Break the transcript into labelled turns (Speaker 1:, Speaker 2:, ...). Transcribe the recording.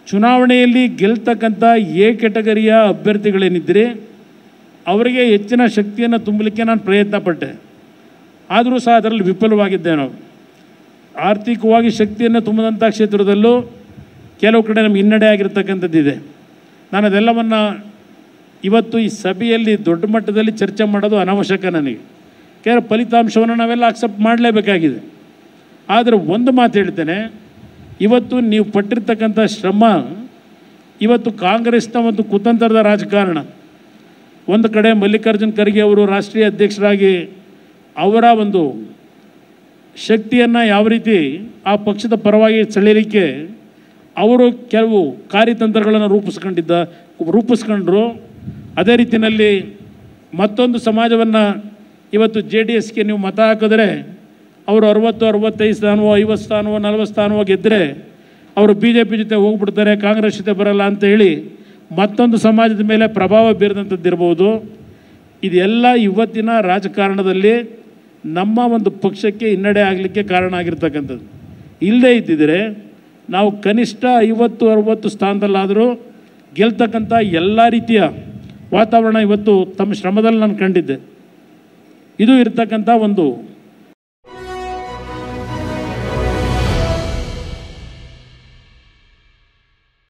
Speaker 1: ಚುನಾವಣೆಯಲ್ಲಿ ಗೆಲ್ತಕ್ಕಂಥ ಎ ಕೆಟಗರಿಯ ಅಭ್ಯರ್ಥಿಗಳೇನಿದ್ದರೆ ಅವರಿಗೆ ಹೆಚ್ಚಿನ ಶಕ್ತಿಯನ್ನು ತುಂಬಲಿಕ್ಕೆ ನಾನು ಪ್ರಯತ್ನ ಪಟ್ಟೆ ಆದರೂ ಸಹ ಅದರಲ್ಲಿ ವಿಫಲವಾಗಿದ್ದೆ ನಾವು ಆರ್ಥಿಕವಾಗಿ ಶಕ್ತಿಯನ್ನು ತುಂಬಿದಂಥ ಕ್ಷೇತ್ರದಲ್ಲೂ ಕೆಲವು ಕಡೆ ನಮ್ಗೆ ಹಿನ್ನಡೆ ಆಗಿರ್ತಕ್ಕಂಥದ್ದಿದೆ ನಾನು ಅದೆಲ್ಲವನ್ನು ಇವತ್ತು ಈ ಸಭೆಯಲ್ಲಿ ದೊಡ್ಡ ಮಟ್ಟದಲ್ಲಿ ಚರ್ಚೆ ಮಾಡೋದು ಅನಾವಶ್ಯಕ ನನಗೆ ಯಾಕಂದರೆ ಫಲಿತಾಂಶವನ್ನು ನಾವೆಲ್ಲ ಅಕ್ಸೆಪ್ಟ್ ಮಾಡಲೇಬೇಕಾಗಿದೆ ಆದರೆ ಒಂದು ಮಾತು ಹೇಳ್ತೇನೆ ಇವತ್ತು ನೀವು ಪಟ್ಟಿರ್ತಕ್ಕಂಥ ಶ್ರಮ ಇವತ್ತು ಕಾಂಗ್ರೆಸ್ನ ಒಂದು ಕುತಂತ್ರದ ರಾಜಕಾರಣ ಒಂದು ಕಡೆ ಮಲ್ಲಿಕಾರ್ಜುನ್ ಖರ್ಗೆ ಅವರು ರಾಷ್ಟ್ರೀಯ ಅಧ್ಯಕ್ಷರಾಗಿ ಅವರ ಒಂದು ಶಕ್ತಿಯನ್ನು ಯಾವ ರೀತಿ ಆ ಪಕ್ಷದ ಪರವಾಗಿ ಸೆಳೆಯಲಿಕ್ಕೆ ಅವರು ಕೆಲವು ಕಾರ್ಯತಂತ್ರಗಳನ್ನು ರೂಪಿಸ್ಕೊಂಡಿದ್ದ ರೂಪಿಸ್ಕೊಂಡ್ರು ಅದೇ ರೀತಿಯಲ್ಲಿ ಮತ್ತೊಂದು ಸಮಾಜವನ್ನು ಇವತ್ತು ಜೆ ಡಿ ಎಸ್ಗೆ ನೀವು ಮತ ಹಾಕಿದ್ರೆ ಅವರು ಅರವತ್ತು ಅರವತ್ತೈದು ಸ್ಥಾನವೋ ಐವತ್ತು ಸ್ಥಾನವೋ ನಲವತ್ತು ಸ್ಥಾನವೋ ಗೆದ್ದರೆ ಅವರು ಬಿ ಜೆ ಪಿ ಜೊತೆ ಹೋಗ್ಬಿಡ್ತಾರೆ ಕಾಂಗ್ರೆಸ್ ಜೊತೆ ಬರಲ್ಲ ಅಂತ ಹೇಳಿ ಮತ್ತೊಂದು ಸಮಾಜದ ಮೇಲೆ ಪ್ರಭಾವ ಬೀರಿದಂಥದ್ದಿರ್ಬೋದು ಇದೆಲ್ಲ ಇವತ್ತಿನ ರಾಜಕಾರಣದಲ್ಲಿ ನಮ್ಮ ಒಂದು ಪಕ್ಷಕ್ಕೆ ಹಿನ್ನಡೆ ಆಗಲಿಕ್ಕೆ ಕಾರಣ ಆಗಿರ್ತಕ್ಕಂಥದ್ದು ಇಲ್ಲದೇ ಇದ್ದಿದ್ರೆ ನಾವು ಕನಿಷ್ಠ ಐವತ್ತು ಅರುವತ್ತು ಸ್ಥಾನದಲ್ಲಾದರೂ ಗೆಲ್ತಕ್ಕಂಥ ಎಲ್ಲ ರೀತಿಯ ವಾತಾವರಣ ಇವತ್ತು ತಮ್ಮ ಶ್ರಮದಲ್ಲಿ ನಾನು ಕಂಡಿದ್ದೆ ಇದು ಇರ್ತಕ್ಕಂಥ ಒಂದು